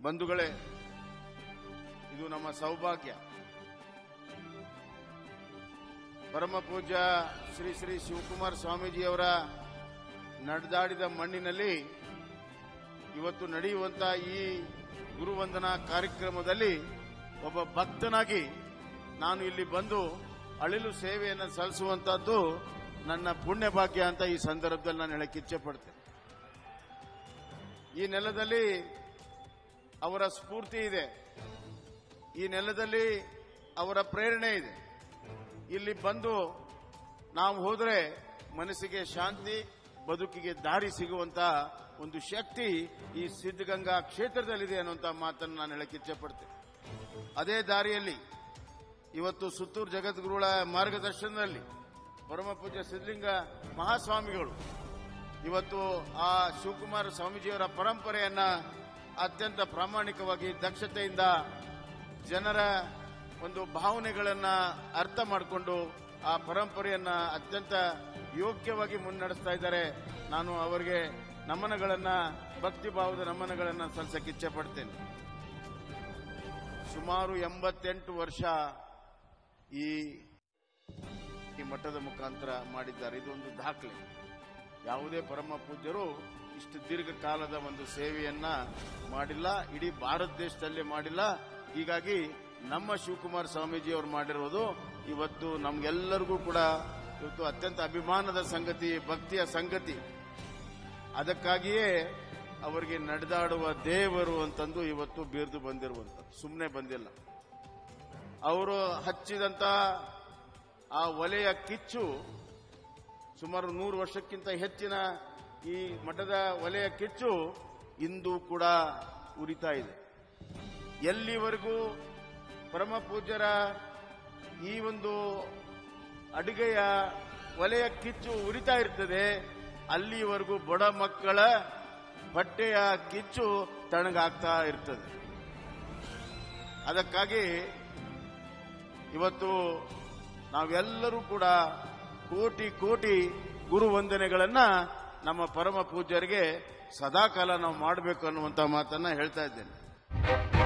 ಬಂಧುಗಳೇ ಇದು ನಮ್ಮ ಸೌಭಾಗ್ಯ ಪರಮ ಪೂಜ್ಯ ಶ್ರೀ ಶ್ರೀ ಶಿವಕುಮಾರ ಸ್ವಾಮೀಜಿಯವರ ನಡೆದಾಡಿದ ಮಣ್ಣಿನಲ್ಲಿ ಇವತ್ತು ನಡೆಯುವಂತ ಈ ಗುರುವಂದನಾ ಕಾರ್ಯಕ್ರಮದಲ್ಲಿ ಒಬ್ಬ ಭಕ್ತನಾಗಿ ನಾನು ಇಲ್ಲಿ ಬಂದು ಅಳಿಲು ಸೇವೆಯನ್ನು ಸಲ್ಲಿಸುವಂತದ್ದು ನನ್ನ ಪುಣ್ಯ ಭಾಗ್ಯ ಅಂತ ಈ ಸಂದರ್ಭದಲ್ಲಿ ನಾನು ಹೇಳಕ್ಕೆ ಇಚ್ಛೆ ಪಡ್ತೇನೆ ಈ ನೆಲದಲ್ಲಿ ಅವರ ಸ್ಫೂರ್ತಿ ಇದೆ ಈ ನೆಲದಲ್ಲಿ ಅವರ ಪ್ರೇರಣೆ ಇದೆ ಇಲ್ಲಿ ಬಂದು ನಾವು ಹೋದರೆ ಮನಸ್ಸಿಗೆ ಶಾಂತಿ ಬದುಕಿಗೆ ದಾರಿ ಸಿಗುವಂತ ಒಂದು ಶಕ್ತಿ ಈ ಸಿದ್ಧಗಂಗಾ ಕ್ಷೇತ್ರದಲ್ಲಿದೆ ಅನ್ನುವಂತ ಮಾತನ್ನು ನಾನು ಹೇಳಕ್ಕೆ ಇಚ್ಛೆ ಪಡ್ತೇನೆ ಅದೇ ದಾರಿಯಲ್ಲಿ ಇವತ್ತು ಸುತ್ತೂರು ಜಗದ್ಗುರುಗಳ ಮಾರ್ಗದರ್ಶನದಲ್ಲಿ ಪರಮ ಪೂಜ್ಯ ಸಿದ್ಧಲಿಂಗ ಮಹಾಸ್ವಾಮಿಗಳು ಇವತ್ತು ಆ ಶಿವಕುಮಾರ ಸ್ವಾಮೀಜಿಯವರ ಪರಂಪರೆಯನ್ನ ಅತ್ಯಂತ ಪ್ರಾಮಾಣಿಕವಾಗಿ ದಕ್ಷತೆಯಿಂದ ಜನರ ಒಂದು ಭಾವನೆಗಳನ್ನ ಅರ್ಥ ಮಾಡಿಕೊಂಡು ಆ ಪರಂಪರೆಯನ್ನ ಅತ್ಯಂತ ಯೋಗ್ಯವಾಗಿ ಮುನ್ನಡೆಸ್ತಾ ಇದ್ದಾರೆ ನಾನು ಅವರಿಗೆ ನಮನಗಳನ್ನ ಭಕ್ತಿ ಭಾವದ ನಮನಗಳನ್ನ ಸಲ್ಲಿಸಕ್ಕೆ ಇಚ್ಛೆ ಪಡ್ತೇನೆ ಸುಮಾರು ಎಂಬತ್ತೆಂಟು ವರ್ಷ ಈ ಈ ಮಠದ ಮುಖಾಂತರ ಮಾಡಿದ್ದಾರೆ ಇದೊಂದು ದಾಖಲೆ ಯಾವುದೇ ಪರಮ ಪೂಜ್ಯರು ಇಷ್ಟು ದೀರ್ಘಕಾಲದ ಒಂದು ಸೇವೆಯನ್ನ ಮಾಡಿಲ್ಲ ಇಡೀ ಭಾರತ ದೇಶದಲ್ಲೇ ಮಾಡಿಲ್ಲ ಹೀಗಾಗಿ ನಮ್ಮ ಶಿವಕುಮಾರ ಸ್ವಾಮೀಜಿ ಅವರು ಮಾಡಿರೋದು ಇವತ್ತು ನಮ್ಗೆಲ್ಲರಿಗೂ ಕೂಡ ಇವತ್ತು ಅತ್ಯಂತ ಅಭಿಮಾನದ ಸಂಗತಿ ಭಕ್ತಿಯ ಸಂಗತಿ ಅದಕ್ಕಾಗಿಯೇ ಅವರಿಗೆ ನಡೆದಾಡುವ ದೇವರು ಅಂತಂದು ಇವತ್ತು ಬೀರ್ದು ಬಂದಿರುವಂಥದ್ದು ಸುಮ್ಮನೆ ಬಂದಿಲ್ಲ ಅವರು ಹಚ್ಚಿದಂತ ಆ ಒಲೆಯ ಕಿಚ್ಚು ಸುಮಾರು ನೂರು ವರ್ಷಕ್ಕಿಂತ ಹೆಚ್ಚಿನ ಈ ಮಠದ ಒಲೆಯ ಕಿಚ್ಚು ಇಂದು ಕೂಡ ಉರಿತಾ ಇದೆ ಎಲ್ಲಿವರೆಗೂ ಪರಮ ಪೂಜ್ಯರ ಈ ಒಂದು ಅಡುಗೆಯ ಒಲೆಯ ಕಿಚ್ಚು ಉರಿತಾ ಇರ್ತದೆ ಅಲ್ಲಿವರೆಗೂ ಬಡ ಮಕ್ಕಳ ಬಟ್ಟೆಯ ಕಿಚ್ಚು ತಣ್ಣಗಾಗ್ತಾ ಇರ್ತದೆ ಅದಕ್ಕಾಗಿ ಇವತ್ತು ನಾವೆಲ್ಲರೂ ಕೂಡ ಕೋಟಿ ಕೋಟಿ ಗುರು ವಂದನೆಗಳನ್ನ ನಮ್ಮ ಪರಮ ಪೂಜ್ಯರಿಗೆ ಸದಾಕಾಲ ನಾವು ಮಾಡಬೇಕು ಅನ್ನುವಂತ ಮಾತನ್ನ ಹೇಳ್ತಾ ಇದ್ದೇನೆ